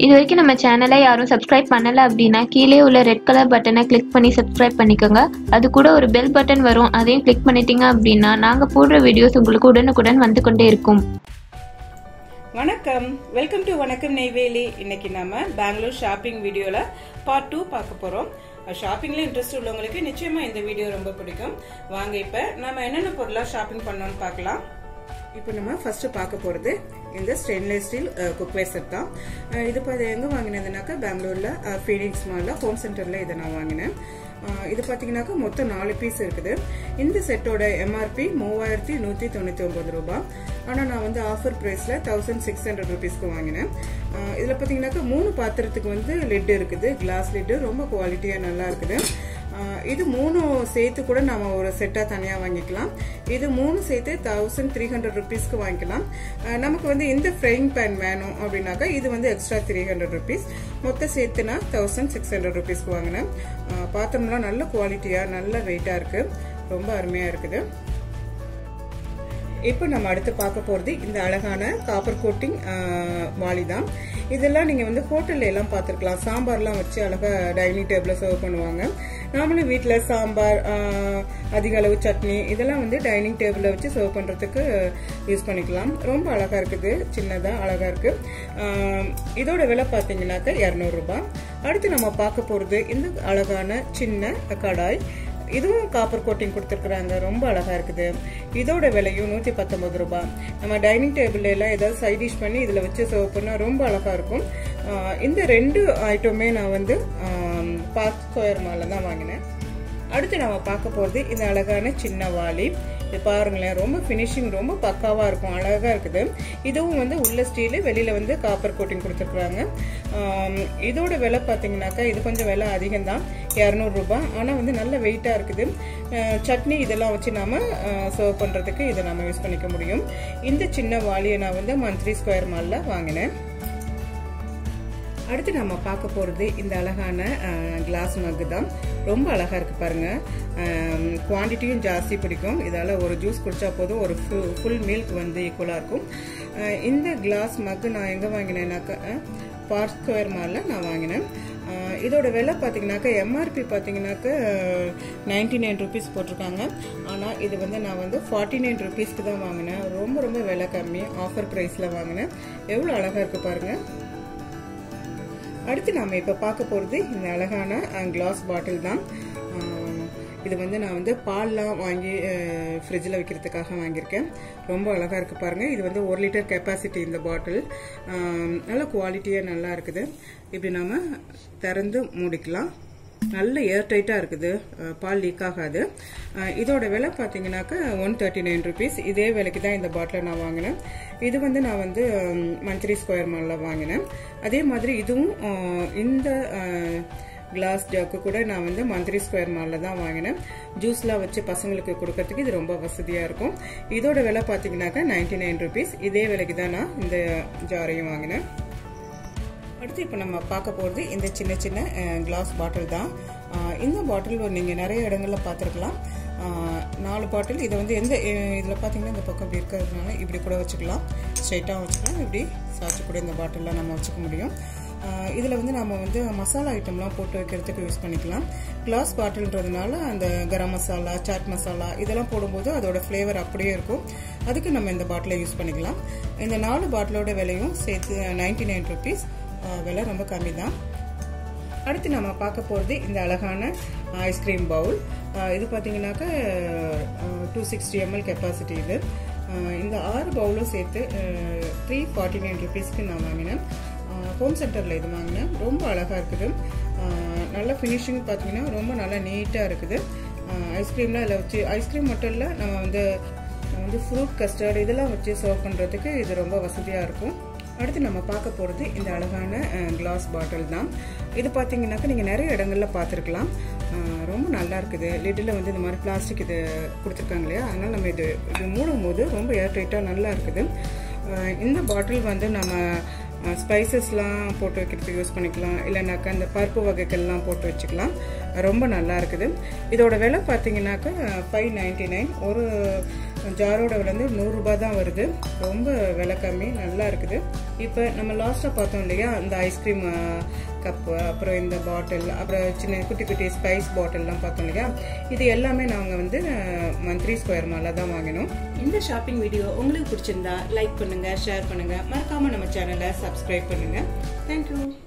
இது வரைக்கும் நம்ம சேனலை யாரும் சப்ஸ்கிரைப் பண்ணல அப்படின்னா கீழே உள்ள ரெட் கலர் பட்டனை கிளிக் பண்ணி சப்ஸ்கிரைப் பண்ணிக்கோங்க அது கூட ஒரு பெல் பட்டன் வரும் அதையும் கிளிக் பண்ணிட்டீங்க அப்படின்னா நாங்கள் போடுற வீடியோஸ் உங்களுக்கு உடனுக்குடன் வந்து கொண்டே இருக்கும் வணக்கம் வெல்கம் டு வணக்கம் நெய்வேலி இன்னைக்கு நம்ம பெங்களூர் ஷாப்பிங் வீடியோல பார்ட் டூ பார்க்க போறோம் ஷாப்பிங்ல இன்ட்ரெஸ்ட் உள்ளவங்களுக்கு நிச்சயமா இந்த வீடியோ ரொம்ப பிடிக்கும் வாங்க இப்ப நம்ம என்னென்ன பொருளா ஷாப்பிங் பண்ணோம்னு பார்க்கலாம் இப்போ நம்ம ஃபர்ஸ்ட் பார்க்க போறது இந்த ஸ்டெயின்லெஸ் ஸ்டீல் குக்வேர் செட் தான் அஹ் இது இப்போ எங்க வாங்கினதுனாக்கா பெங்களூர்ல ஃபீனிக்ஸ் மால்ல ஹோம் சென்டர்ல இதை நான் வாங்கினேன் அஹ் இது பார்த்தீங்கன்னாக்கா மொத்தம் நாலு பீஸ் இருக்குது இந்த செட்டோட எம்ஆர்பி மூவாயிரத்தி நூற்றி தொண்ணூற்றி ஒன்பது ரூபாய் ஆனால் நான் வந்து ஆஃபர் ப்ரைஸில் தௌசண்ட் சிக்ஸ் ஹண்ட்ரட் ருபீஸ்க்கு வாங்கினேன் அஹ் இதில் பார்த்தீங்கன்னாக்கா மூணு பாத்திரத்துக்கு வந்து லிட் இருக்குது கிளாஸ் லிட்டு ரொம்ப குவாலிட்டியாக நல்லா இருக்குது அஹ் இது மூணு சேர்த்து கூட நம்ம ஒரு செட்டாக தனியாக வாங்கிக்கலாம் இது மூணு சேர்த்து தௌசண்ட் த்ரீ ஹண்ட்ரட் ருபீஸ்க்கு வாங்கிக்கலாம் அஹ் நமக்கு வந்து இந்த ஃப்ரைங் பேன் வேணும் அப்படின்னாக்கா இது வந்து எக்ஸ்ட்ரா த்ரீ ஹண்ட்ரட் ருபீஸ் மொத்தம் சேர்த்துனா தௌசண்ட் சிக்ஸ் ஹண்ட்ரட் ருபீஸ்க்கு வாங்கினேன் அஹ் பாத்திரம்லாம் நல்ல குவாலிட்டியாக நல்ல வெயிட்டாக இருக்குது ரொம்ப அருமையாக இருக்குது இப்போ நம்ம அடுத்து பார்க்க போகிறது இந்த அழகான காப்பர் கோட்டிங் வாளி தான் இதெல்லாம் நீங்கள் வந்து ஹோட்டல்ல எல்லாம் பார்த்துருக்கலாம் சாம்பார்லாம் வச்சு அழகாக டைனிங் டேபிளில் சர்வ் பண்ணுவாங்க நாமளும் வீட்டில் சாம்பார் அதிக அளவு சட்னி இதெல்லாம் வந்து டைனிங் டேபிளில் வச்சு சர்வ் பண்ணுறதுக்கு யூஸ் பண்ணிக்கலாம் ரொம்ப அழகாக இருக்குது சின்னதாக அழகாக இருக்குது இதோட விலை பார்த்தீங்கன்னாக்கா இரநூறுபா அடுத்து நம்ம பார்க்க போகிறது இந்த அழகான சின்ன கடாய் இதுவும் காப்பர் கோட்டிங் கொடுத்துருக்குறாங்க ரொம்ப அழகா இருக்குது இதோட விலையும் நூற்றி பத்தொன்பது ரூபாய் நம்ம டைனிங் டேபிள்ல எல்லாம் ஏதாவது சைட் டிஷ் பண்ணி இதில் வச்சு சர்வ் பண்ணால் ரொம்ப அழகா இருக்கும் இந்த ரெண்டு ஐட்டமே நான் வந்து பார்க் ஸ்கொயர் மாலில் தான் வாங்கினேன் அடுத்து நம்ம பார்க்க போகிறது இந்த அழகான சின்ன வாளி இது பாருங்களேன் ரொம்ப ஃபினிஷிங் ரொம்ப பக்காவாக இருக்கும் அழகாக இருக்குது இதுவும் வந்து உள்ள ஸ்டீலு வெளியில் வந்து காப்பர் கோட்டிங் கொடுத்துருக்குறாங்க இதோட விலை பார்த்தீங்கன்னாக்கா இது கொஞ்சம் விலை அதிகம்தான் இரநூறுபா ஆனால் வந்து நல்ல வெயிட்டாக இருக்குது சட்னி இதெல்லாம் வச்சு நாம் சர்வ் பண்ணுறதுக்கு இதை நம்ம யூஸ் பண்ணிக்க முடியும் இந்த சின்ன வாளியை நான் வந்து மந்த்லி ஸ்கொயர் மாலில் வாங்கினேன் அடுத்து நம்ம பார்க்க போகிறது இந்த அழகான கிளாஸ் மக்கு தான் ரொம்ப அழகாக இருக்குது பாருங்கள் குவான்டிட்டியும் ஜாஸ்தி பிடிக்கும் இதால் ஒரு ஜூஸ் குடித்தா போதும் ஒரு ஃபுல் மில்க் வந்து ஈக்குவலாக இருக்கும் இந்த கிளாஸ் மக்கு நான் எங்கே வாங்கினேன்னாக்கா பார்க் ஸ்கொயர் மாலில் நான் வாங்கினேன் இதோட விலை பார்த்தீங்கன்னாக்கா எம்ஆர்பி பார்த்தீங்கன்னாக்கா நைன்டி நைன் ருபீஸ் போட்டிருக்காங்க ஆனால் இது வந்து நான் வந்து ஃபார்ட்டி நைன் ருபீஸ்க்கு தான் வாங்கினேன் ரொம்ப ரொம்ப விலை கம்மி ஆஃபர் ப்ரைஸில் வாங்கினேன் எவ்வளோ அழகாக இருக்குது பாருங்கள் அடுத்து நாம் இப்போ பார்க்க போகிறது இந்த அழகான கிளாஸ் பாட்டில் தான் இது வந்து நான் வந்து பால்லாம் வாங்கி ஃப்ரிட்ஜில் வைக்கிறதுக்காக வாங்கியிருக்கேன் ரொம்ப அழகாக இருக்குது பாருங்கள் இது வந்து ஒரு லிட்டர் கெப்பாசிட்டி இந்த பாட்டில் நல்ல குவாலிட்டியாக நல்லா இருக்குது இப்படி நாம் திறந்து மூடிக்கலாம் நல்ல ஏர் டைட்டாக இருக்குது பால் லீக் ஆகாது இதோட விலை பார்த்தீங்கன்னாக்கா ஒன் தேர்ட்டி நைன் ருபீஸ் இதே விலைக்கு தான் இந்த பாட்டிலை நான் வாங்கினேன் இது வந்து நான் வந்து மந்த்லி ஸ்கொயர் மாலில் வாங்கினேன் அதே மாதிரி இதுவும் இந்த கிளாஸ் ஜாக்கு கூட நான் வந்து மந்த்லி ஸ்கொயர் மாலில் தான் வாங்கினேன் ஜூஸ்லாம் வச்சு பசங்களுக்கு கொடுக்கறதுக்கு இது ரொம்ப வசதியாக இருக்கும் இதோட விலை பார்த்தீங்கன்னாக்கா நைன்டி நைன் ருபீஸ் இதே விலைக்கு தான் நான் இந்த ஜாரையும் வாங்கினேன் அடுத்து இப்போ நம்ம பார்க்க போகிறது இந்த சின்ன சின்ன கிளாஸ் பாட்டில் தான் இந்த பாட்டில் நீங்கள் நிறைய இடங்களில் பார்த்துருக்கலாம் நாலு பாட்டில் இதை வந்து எந்த இதில் பார்த்தீங்கன்னா இந்த பக்கம் இப்படி இருக்கிறதுனால இப்படி கூட வச்சுக்கலாம் ஸ்ட்ரைட்டாக வச்சுக்கலாம் இப்படி சாய்ச்சி கூட இந்த பாட்டிலில் நம்ம வச்சுக்க முடியும் இதில் வந்து நம்ம வந்து மசாலா ஐட்டம்லாம் போட்டு வைக்கிறதுக்கு யூஸ் பண்ணிக்கலாம் கிளாஸ் பாட்டில்ன்றதுனால அந்த கரம் மசாலா சாட் மசாலா இதெல்லாம் போடும்போது அதோட ஃப்ளேவர் அப்படியே இருக்கும் அதுக்கு நம்ம இந்த பாட்டிலை யூஸ் பண்ணிக்கலாம் இந்த நாலு பாட்டிலோட விலையும் சேர்த்து நைன்டி நைன் ருபீஸ் விலை ரொம்ப கம்மி தான் அடுத்து நம்ம பார்க்க போகிறது இந்த அழகான ஐஸ்கிரீம் பவுல் இது பார்த்தீங்கன்னாக்கா டூ சிக்ஸ்டி எம்எல் கெப்பாசிட்டி இது இந்த ஆறு பவுலும் சேர்த்து த்ரீ ஃபார்ட்டி நைன் ருபீஸ்க்கு நான் வாங்கினேன் ஹோம் சென்டரில் இது வாங்கினேன் ரொம்ப அழகாக இருக்குது நல்ல ஃபினிஷிங் பார்த்தீங்கன்னா ரொம்ப நல்லா நீட்டாக இருக்குது ஐஸ்கிரீம்லாம் இதில் வச்சு ஐஸ்கிரீம் மட்டும் இல்லை நம்ம வந்து வந்து ஃப்ரூட் கஸ்டர்ட் இதெல்லாம் வச்சு சர்வ் பண்ணுறதுக்கு இது ரொம்ப வசதியாக இருக்கும் அடுத்து நம்ம பார்க்க போகிறது இந்த அழகான கிளாஸ் பாட்டில் தான் இது பார்த்தீங்கன்னாக்கா நீங்கள் நிறைய இடங்களில் பார்த்துருக்கலாம் ரொம்ப நல்லா இருக்குது லிட்டில் வந்து இந்த மாதிரி பிளாஸ்டிக் இது கொடுத்துருக்காங்க இல்லையா அதனால் நம்ம இது இது மூடும் போது ரொம்ப ஏர் டைட்டாக நல்லா இருக்குது இந்த பாட்டில் வந்து நம்ம ஸ்பைசஸ்லாம் போட்டு வைக்கிறதுக்கு யூஸ் பண்ணிக்கலாம் இல்லைனாக்கா இந்த பருப்பு வகைகள்லாம் போட்டு வச்சுக்கலாம் ரொம்ப நல்லா இருக்குது இதோட விலை பார்த்தீங்கன்னாக்கா ஃபைவ் நைன்டி நைன் ஒரு ஜாரோட விலை வந்து நூறுரூபா தான் வருது ரொம்ப விலை கம்மி நல்லா இருக்குது இப்போ நம்ம லாஸ்ட்டாக பார்த்தோம் இல்லையா இந்த ஐஸ்கிரீம் கப்பு அப்புறம் இந்த பாட்டில் அப்புறம் சின்ன குட்டி குட்டி ஸ்பைஸ் பாட்டில்லாம் பார்த்தோம் இல்லையா இது எல்லாமே நாங்கள் வந்து மந்த்லி ஸ்கொயர் மாலில் தான் வாங்கினோம் இந்த ஷாப்பிங் வீடியோ உங்களுக்கு பிடிச்சிருந்தா லைக் பண்ணுங்கள் ஷேர் பண்ணுங்கள் மறக்காமல் நம்ம சேனலை சப்ஸ்கிரைப் பண்ணுங்கள் தேங்க்யூ